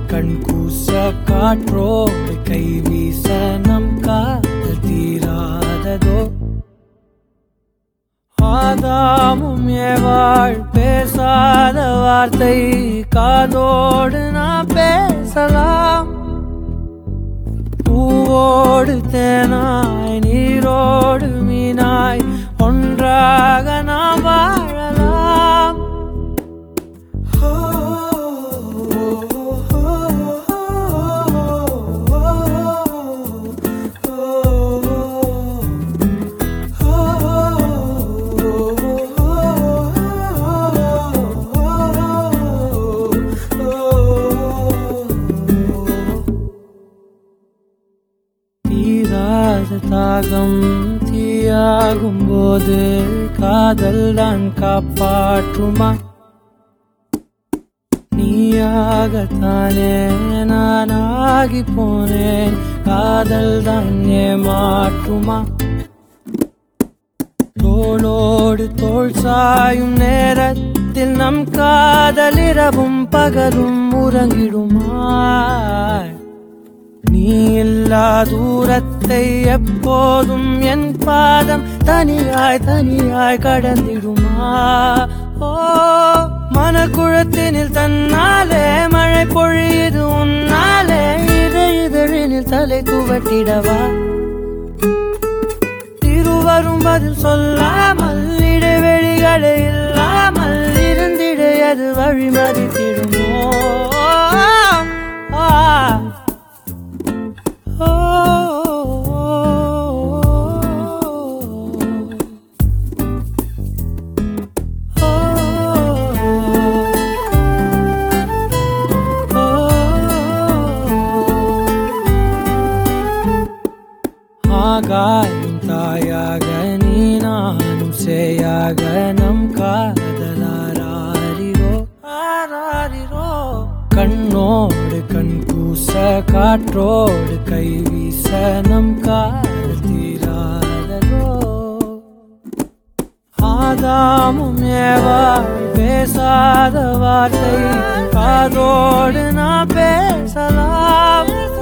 கண் கூச காற்றோடு கை வீச நம் காதல் தீராததோ ஆதாமும் ஏவாள் பேசாத வார்த்தை காதோடு நான் பேசலாம் பூவோடு தேனாய் நீரோடு மீனாய் ஒன்றாக நாம் வாழலாம் தீராத தாகம் தீயாகும் போது காதல் தான் காப்பாற்றுமா நீயாகத்தானே நானாகி போனேன் காதல் தான் ஏமாற்றுமா தோளோடு தோள் சாயும் நேரத்தில் நம் காதல் இரவும் பகலும் உறங்கிடுமா நீ இல்லா தூரத்தை எப்போதும் என் பாதம் தனியாய் தனியாய் கடந்திடுமா ஓ மனக்குழத்தினில் தன்னாலே மழை பொழியுது உன்னாலே இதழ் இதழினில் தலை துவட்டிடவா இருவரும் பதில் சொல்லாமல் இடைவெளிகளே இல்லாமல் இருந்திட அது வழிமறித்திடுமோ ஆ ஆகாயும் தாயாக நீ நானும் சேயாக நம் காதலாரிரோ ஆராரிரோ கண்ணோடு கண் கூச காற்றோடு கை வீச நம் காதல் தீராததோ ஆதாமும் ஏவா பேசாத வார்த்தை காதோடு நான் பேசலாம்